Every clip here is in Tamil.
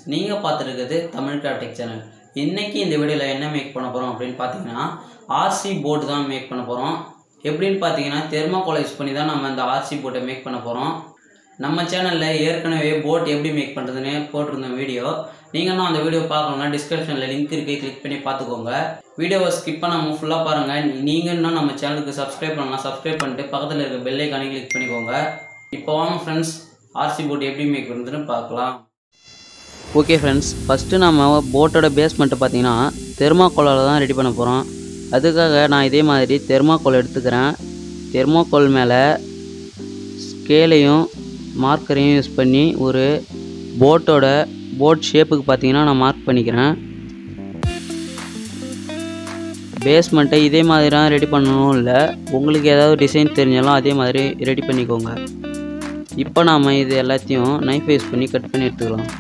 நீங்கள் பார்த்துருக்குது தமிழ் கிராஃப்டிக் சேனல் இன்றைக்கி இந்த வீடியோவில் என்ன மேக் பண்ண போகிறோம் அப்படின்னு பார்த்தீங்கன்னா ஆர்சி போர்டு தான் மேக் பண்ண போகிறோம் எப்படின்னு பார்த்தீங்கன்னா தெர்மாக்கோலை யூஸ் பண்ணி தான் நம்ம இந்த ஆர்சி போர்ட்டை மேக் பண்ண போகிறோம் நம்ம சேனலில் ஏற்கனவே போட் எப்படி மேக் பண்ணுறதுன்னு போட்டிருந்தோம் வீடியோ நீங்கள் இன்னும் அந்த வீடியோ பார்க்கணுன்னா டிஸ்கிரிப்ஷனில் லிங்க் இருக்கு கிளிக் பண்ணி பார்த்துக்கோங்க வீடியோவை ஸ்கிப் பண்ணாமல் ஃபுல்லாக பாருங்கள் நீங்கள் இன்னும் நம்ம சேனலுக்கு சப்ஸ்கிரைப் பண்ணலாம் சப்ஸ்கிரைப் பண்ணிட்டு பக்கத்தில் இருக்க பெல் ஐக்கானே கிளிக் பண்ணிக்கோங்க இப்போ வாங்க ஃப்ரெண்ட்ஸ் ஆர்சி போர்ட் எப்படி மேக் பண்ணுறதுன்னு பார்க்கலாம் ஓகே ஃப்ரெண்ட்ஸ் ஃபஸ்ட்டு நம்ம போட்டோட பேஸ்மெண்ட்டை பார்த்தீங்கன்னா தெர்மாக்கோலால் தான் ரெடி பண்ண போகிறோம் அதுக்காக நான் இதே மாதிரி தெர்மாக்கோல் எடுத்துக்கிறேன் தெர்மாக்கோல் மேலே ஸ்கேலையும் மார்க்கரையும் யூஸ் பண்ணி ஒரு போட்டோட போட் ஷேப்புக்கு பார்த்தீங்கன்னா நான் மார்க் பண்ணிக்கிறேன் பேஸ்மெண்ட்டை இதே மாதிரி தான் ரெடி பண்ணணும் இல்லை உங்களுக்கு ஏதாவது டிசைன் தெரிஞ்சாலும் அதே மாதிரி ரெடி பண்ணிக்கோங்க இப்போ நாம் இது எல்லாத்தையும் நைஃப் யூஸ் பண்ணி கட் பண்ணி எடுத்துக்கலாம்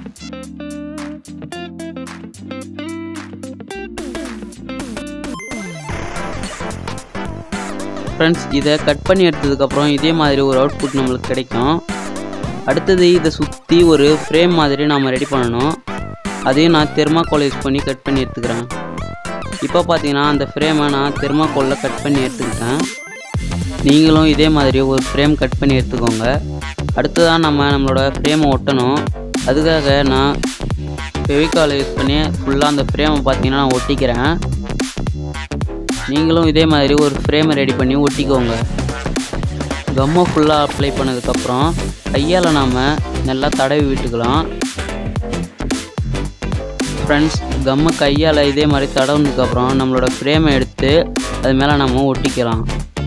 ஃப்ரெண்ட்ஸ் இதை கட் பண்ணி எடுத்ததுக்கப்புறம் இதே மாதிரி ஒரு அவுட்புட் நம்மளுக்கு கிடைக்கும் அடுத்தது இதை சுற்றி ஒரு ஃப்ரேம் மாதிரி நாம் ரெடி பண்ணணும் அதையும் நான் தெர்மாக்கோல் யூஸ் பண்ணி கட் பண்ணி எடுத்துக்கிறேன் இப்போ பார்த்தீங்கன்னா அந்த ஃப்ரேமை நான் தெர்மாக்கோலில் கட் பண்ணி எடுத்துக்கிட்டேன் நீங்களும் இதே மாதிரி ஒரு ஃப்ரேம் கட் பண்ணி எடுத்துக்கோங்க அடுத்ததான் நம்ம நம்மளோட ஃப்ரேமை ஒட்டணும் அதுக்காக நான் ஃபெவிகால் யூஸ் பண்ணி ஃபுல்லாக அந்த ஃப்ரேமை பார்த்தீங்கன்னா நான் ஒட்டிக்கிறேன் நீங்களும் இதே மாதிரி ஒரு ஃப்ரேமை ரெடி பண்ணி ஒட்டிக்கோங்க கம்மை ஃபுல்லாக அப்ளை பண்ணதுக்கப்புறம் கையால் நாம் நல்லா தடவி விட்டுக்கலாம் ஃப்ரெண்ட்ஸ் கம்மை கையால் இதே மாதிரி தடவுனதுக்கப்புறம் நம்மளோட ஃப்ரேமை எடுத்து அது மேலே நம்ம ஒட்டிக்கலாம்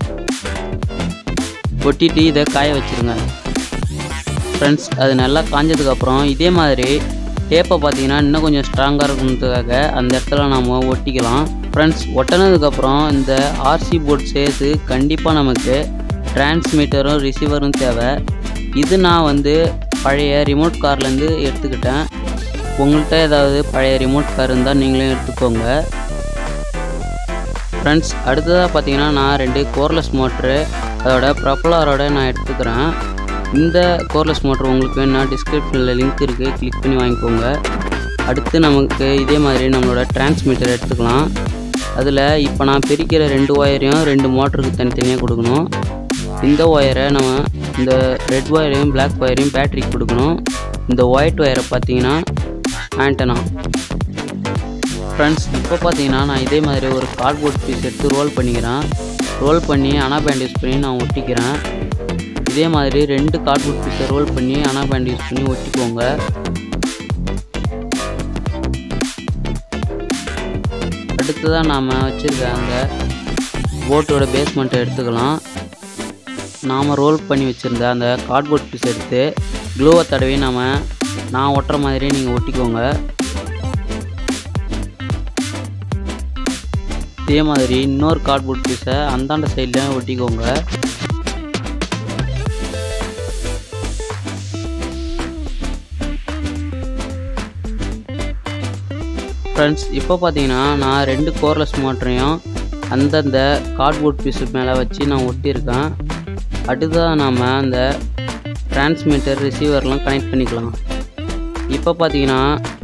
ஒட்டிட்டு இதை காய வச்சுருங்க ஃப்ரெண்ட்ஸ் அது நல்லா காஞ்சதுக்கப்புறம் இதே மாதிரி டேப்பை பார்த்தீங்கன்னா இன்னும் கொஞ்சம் ஸ்ட்ராங்காக இருக்கணுன்றதுக்காக அந்த இடத்துல நம்ம ஒட்டிக்கலாம் ஃப்ரெண்ட்ஸ் ஒட்டினதுக்கப்புறம் இந்த ஆர்சி போர்ட் சேர்த்து கண்டிப்பாக நமக்கு டிரான்ஸ்மிட்டரும் ரிசீவரும் தேவை இது நான் வந்து பழைய ரிமோட் கார்லேருந்து எடுத்துக்கிட்டேன் உங்கள்கிட்ட ஏதாவது பழைய ரிமோட் கார் இருந்தால் நீங்களும் எடுத்துக்கோங்க ஃப்ரெண்ட்ஸ் அடுத்ததாக பார்த்தீங்கன்னா நான் ரெண்டு கோர்லெஸ் மோட்ரு அதோட ப்ரப்பலாரோட நான் எடுத்துக்கிறேன் இந்த கோர்லெஸ் மோட்ரு உங்களுக்கு வேணும்னா டிஸ்கிரிப்ஷனில் லிங்க் இருக்குது கிளிக் பண்ணி வாங்கிக்கோங்க அடுத்து நமக்கு இதே மாதிரி நம்மளோட டிரான்ஸ்மிட்டர் எடுத்துக்கலாம் அதில் இப்போ நான் பிரிக்கிற ரெண்டு ஒயரையும் ரெண்டு மோட்டருக்கு தனித்தனியாக கொடுக்கணும் இந்த ஒயரை நம்ம இந்த ரெட் ஒயரையும் பிளாக் ஒயரையும் பேட்டரிக்கு கொடுக்கணும் இந்த ஒயிட் ஒயரை பார்த்தீங்கன்னா ஆண்டனா ஃப்ரெண்ட்ஸ் இப்போ பார்த்தீங்கன்னா நான் இதே மாதிரி ஒரு கார்ட்போர்ட் பீஸ் எடுத்து ரோல் பண்ணிக்கிறேன் ரோல் பண்ணி அனா பேண்ட் யூஸ் பண்ணி நான் ஒட்டிக்கிறேன் இதே மாதிரி ரெண்டு கார்ட்போர்ட் பீஸை ரோல் பண்ணி அனா பேண்ட் யூஸ் பண்ணி ஒட்டிக்கோங்க அடுத்ததாக நாம் வச்சுருக்க அந்த போட்டோட பேஸ்மெண்ட்டை எடுத்துக்கலாம் நாம் ரோல் பண்ணி வச்சுருந்த அந்த கார்ட்போர்ட் பீஸ் எடுத்து க்ளூவை தடவி நாம் நான் ஒட்டுற மாதிரி நீங்கள் ஒட்டிக்கோங்க இதே மாதிரி இன்னொரு கார்ட்போர்ட் பீஸை அந்தாண்ட சைடில் ஒட்டிக்கோங்க ஃப்ரெண்ட்ஸ் இப்போ பார்த்தீங்கன்னா நான் ரெண்டு கோர்லெஸ் மோட்டரையும் அந்தந்த கார்ட்போர்ட் பீஸு மேலே வச்சு நான் ஒட்டியிருக்கேன் அடுத்ததாக நாம் அந்த டிரான்ஸ்மிட்டர் ரிசீவர்லாம் கனெக்ட் பண்ணிக்கலாம் இப்போ பார்த்தீங்கன்னா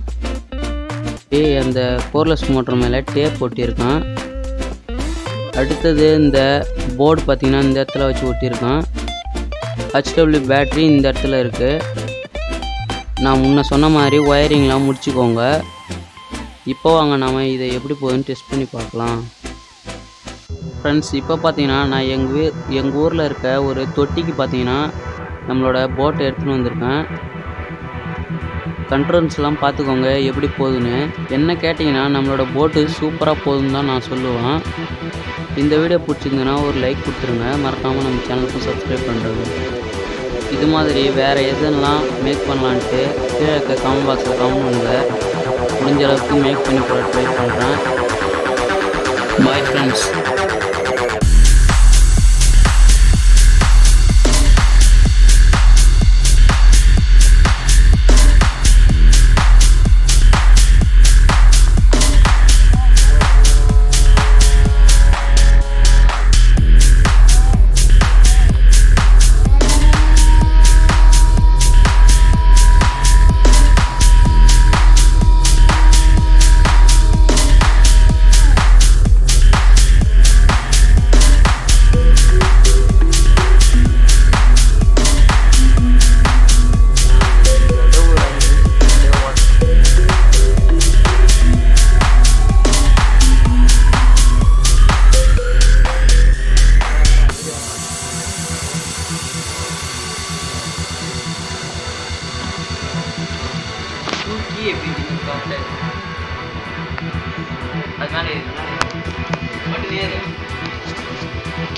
ஏ அந்த கோர்லெஸ் மோட்டர் மேலே டேப் ஒட்டியிருக்கேன் அடுத்தது இந்த போர்டு பார்த்தீங்கன்னா இந்த இடத்துல வச்சு ஒட்டியிருக்கேன் ஹச்டபிள்யூ பேட்ரி இந்த இடத்துல இருக்குது நான் முன்ன சொன்ன மாதிரி ஒயரிங்லாம் முடிச்சுக்கோங்க இப்போ வாங்க நாம் இதை எப்படி போகுதுன்னு டெஸ்ட் பண்ணி பார்க்கலாம் ஃப்ரெண்ட்ஸ் இப்போ பார்த்தீங்கன்னா நான் எங்கள் வீ எங்கள் ஊரில் இருக்க ஒரு தொட்டிக்கு பார்த்தீங்கன்னா நம்மளோட போட்டை எடுத்துகிட்டு வந்திருக்கேன் கண்ட்ரோல்ஸ்லாம் பார்த்துக்கோங்க எப்படி போகுதுன்னு என்ன கேட்டிங்கன்னா நம்மளோட போட்டு சூப்பராக போகுதுன்னு தான் நான் சொல்லுவேன் இந்த வீடியோ பிடிச்சிருந்ததுன்னா ஒரு லைக் கொடுத்துருங்க மறக்காமல் நம்ம சேனலுக்கும் சப்ஸ்கிரைப் பண்ணுறது இது மாதிரி வேறு எதெல்லாம் மேக் பண்ணலான்ட்டு கீழே இருக்க கமெண்ட் பாக்ஸில் கமெண்ட் பண்ணுங்கள் முடிஞ்ச அளவுக்கு மேக் பண்ணி போட ட்ரை பண்ணுறேன் பாய் ஃப்ரெண்ட்ஸ்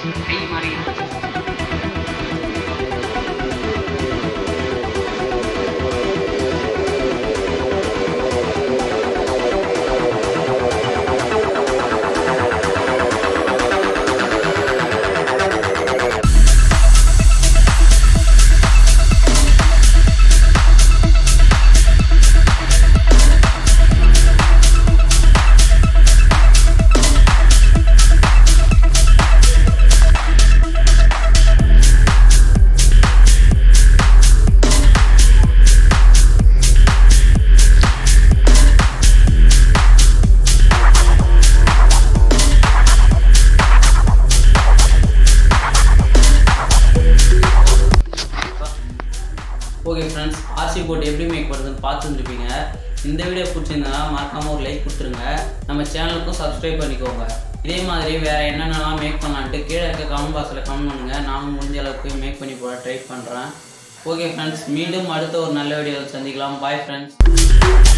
கை மாறி ஓகே ஃப்ரெண்ட்ஸ் ஆர்சி போர்ட் எப்படி மேக் பண்ணுறதுன்னு பார்த்துருந்துருப்பீங்க இந்த வீடியோ பிடிச்சிருந்தா மறக்காமல் ஒரு லைக் கொடுத்துருங்க நம்ம சேனலுக்கும் சப்ஸ்கிரைப் பண்ணிக்கோங்க இதே மாதிரி வேறு என்னென்னலாம் மேக் பண்ணலான்ட்டு கீழே இருக்க கமெண்ட் பாக்ஸில் கமெண்ட் பண்ணுங்கள் நானும் முடிஞ்ச அளவுக்கு மேக் பண்ணி போட ட்ரை பண்ணுறேன் ஓகே ஃப்ரெண்ட்ஸ் மீண்டும் அடுத்த ஒரு நல்ல வீடியோவில் சந்திக்கலாம் பாய் ஃப்ரெண்ட்ஸ்